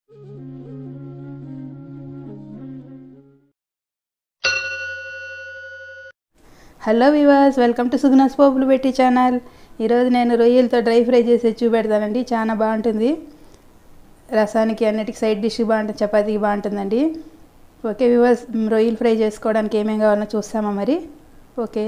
hello వివాస్ welcome to Suguna's పోపులు పెట్టి ఛానల్ ఈరోజు నేను రొయ్యలతో డ్రై ఫ్రై చేసి చూపెడతానండి చాలా బాగుంటుంది రసానికి అన్నిటికి సైడ్ డిష్ బాగుంటుంది చపాతీకి బాగుంటుందండి ఓకే వివాస్ రొయ్యలు ఫ్రై చేసుకోవడానికి ఏమేమి కావాలో చూస్తామా మరి ఓకే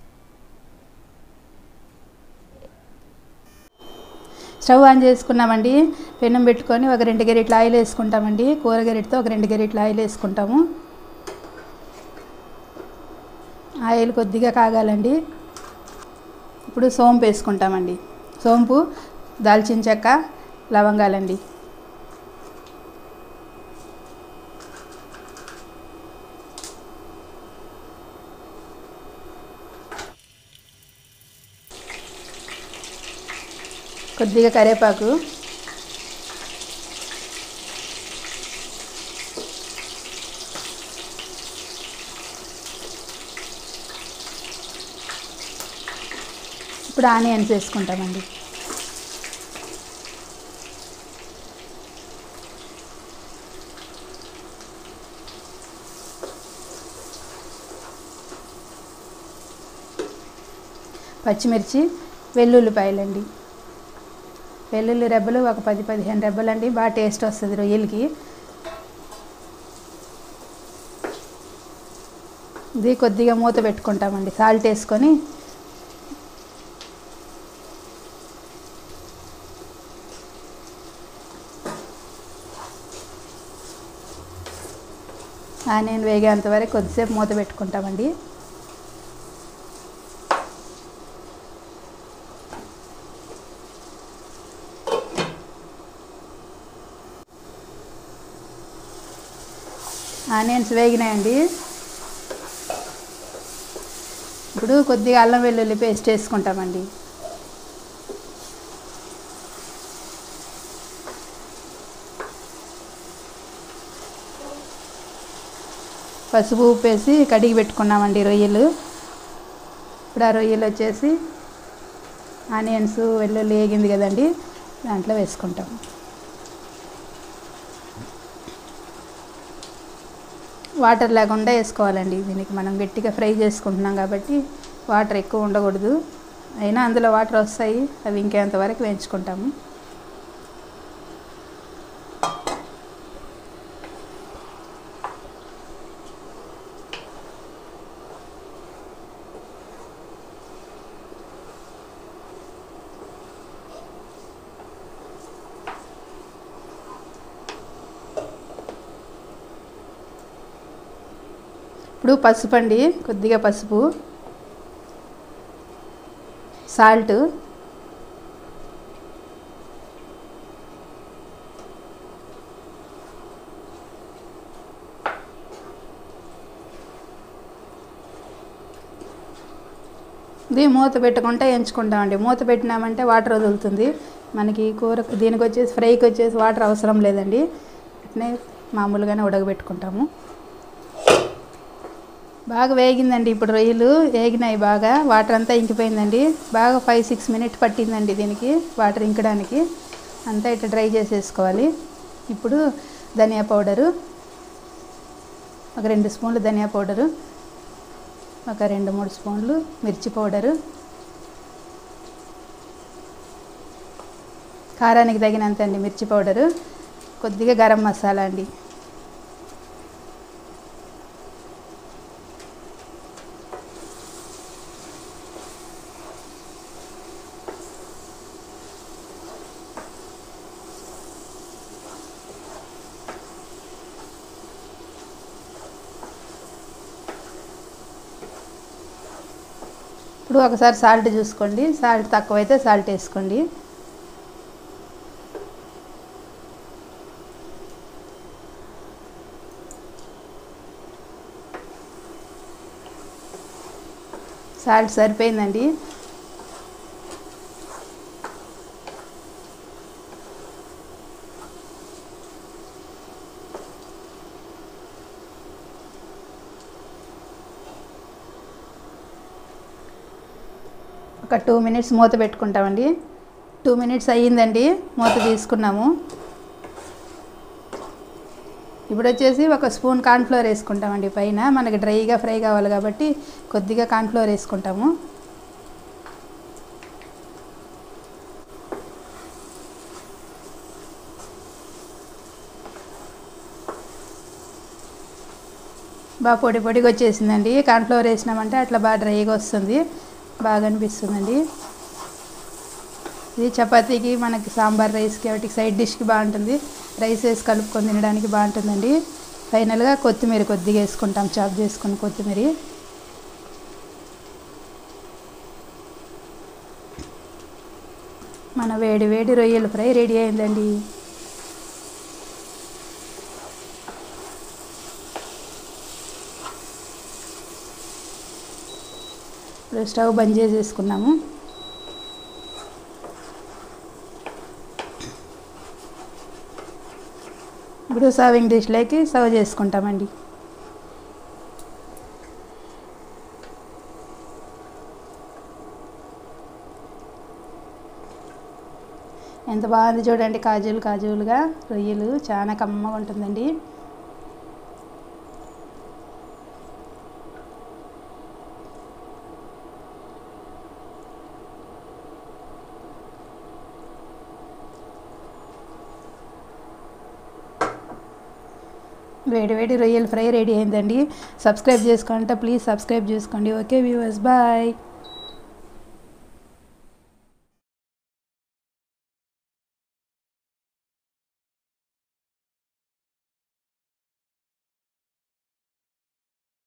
స్టవ్ ఆన్ చేసుకున్నామండి పెనం పెట్టుకొని ఒక రెండు గరిటెలు ఆయిల్ వేసుకుంటామండి కూర గరిటతో ఒక రెండు గరిటెలు ఆయిల్ వేసుకుంటాము ఆయిల్ కొద్దిగా కాగాలండి ఇప్పుడు సోంపు వేసుకుంటామండి సోంపు దాల్చిన చెక్క లవంగాలండి కొద్దిగా కరివేపాకు ఇప్పుడు ఆనియన్స్ వేసుకుంటామండి పచ్చిమిర్చి వెల్లుల్లిపాయలండి వెల్లుల్లి రెబ్బలు ఒక పది పదిహేను రెబ్బలు అండి బాగా టేస్ట్ వస్తుంది రొయ్యలకి ఇది కొద్దిగా మూత పెట్టుకుంటామండి సాల్ట్ వేసుకొని ఆనియన్ వేగేంత వరకు కొద్దిసేపు మూత పెట్టుకుంటామండి ఆనియన్స్ వేగినాయండి ఇప్పుడు కొద్దిగా అల్లం వెల్లుల్లి పేస్ట్ వేసుకుంటామండి పసుపు ఉప్పు వేసి కడిగి పెట్టుకున్నామండి రొయ్యలు ఇప్పుడు ఆ రొయ్యలు వచ్చేసి ఆనియన్స్ వెల్లుల్లి వేగింది కదండి దాంట్లో వేసుకుంటాం వాటర్ లేకుండా వేసుకోవాలండి దీనికి మనం గట్టిగా ఫ్రై చేసుకుంటున్నాం కాబట్టి వాటర్ ఎక్కువ ఉండకూడదు అయినా అందులో వాటర్ వస్తాయి అవి ఇంకేంతవరకు వేయించుకుంటాము ఇప్పుడు పసుపు అండి కొద్దిగా పసుపు సాల్ట్ ఇది మూత పెట్టుకుంటే ఎంచుకుంటామండి మూత పెట్టినామంటే వాటర్ వదులుతుంది మనకి కూర దీనికి వచ్చేసి ఫ్రైకి వచ్చేసి వాటర్ అవసరం లేదండి అట్నే మామూలుగానే ఉడకబెట్టుకుంటాము బాగా వేగిందండి ఇప్పుడు రొయ్యలు వేగినాయి బాగా వాటర్ అంతా ఇంకిపోయిందండి బాగా ఫైవ్ సిక్స్ మినిట్ పట్టిందండి దీనికి వాటర్ ఇంకడానికి అంతా ఇట్లా డ్రై చేసేసుకోవాలి ఇప్పుడు ధనియా పౌడరు ఒక రెండు స్పూన్లు ధనియా పౌడరు ఒక రెండు మూడు స్పూన్లు మిర్చి పౌడరు కారానికి తగినంత అండి మిర్చి పౌడరు కొద్దిగా గరం మసాలా అండి ఇప్పుడు ఒకసారి సాల్ట్ చూసుకోండి సాల్ట్ తక్కువైతే సాల్ట్ వేసుకోండి సాల్ట్ సరిపోయిందండి ఒక టూ మినిట్స్ మూత పెట్టుకుంటామండి టూ మినిట్స్ అయ్యిందండి మూత తీసుకున్నాము ఇప్పుడు వచ్చేసి ఒక స్పూన్ కార్న్ఫ్లోర్ వేసుకుంటామండి పైన మనకి డ్రైగా ఫ్రై కావాలి కాబట్టి కొద్దిగా కార్న్ఫ్లోర్ వేసుకుంటాము బాగా పొడి పొడిగా వచ్చేసిందండి కార్న్ఫ్లవర్ వేసినామంటే అట్లా బాగా డ్రైగా వస్తుంది బాగా అనిపిస్తుందండి ఇది చపాతీకి మనకి సాంబార్ రైస్కి వాటికి సైడ్ డిష్కి బాగుంటుంది రైస్ వేసి కలుపుకొని తినడానికి బాగుంటుందండి ఫైనల్గా కొత్తిమీర కొద్దిగా వేసుకుంటాం చాప్ చేసుకుని కొత్తిమీర మన వేడి వేడి రొయ్యల ఫ్రై రెడీ అయిందండి ఇప్పుడు స్టవ్ బంద్ చేసేసుకున్నాము ఇప్పుడు సర్వింగ్ డిష్లోకి సర్వ్ చేసుకుంటామండి ఎంత బాగుంది చూడండి కాజులు కాజులుగా రొయ్యలు చాలా కమ్మగా ఉంటుందండి వేడి వేడి రొయ్యల ఫ్రై రెడీ అయిందండి సబ్స్క్రైబ్ చేసుకుంటే ప్లీజ్ సబ్స్క్రైబ్ చేసుకోండి ఓకే వ్యూవర్స్ బాయ్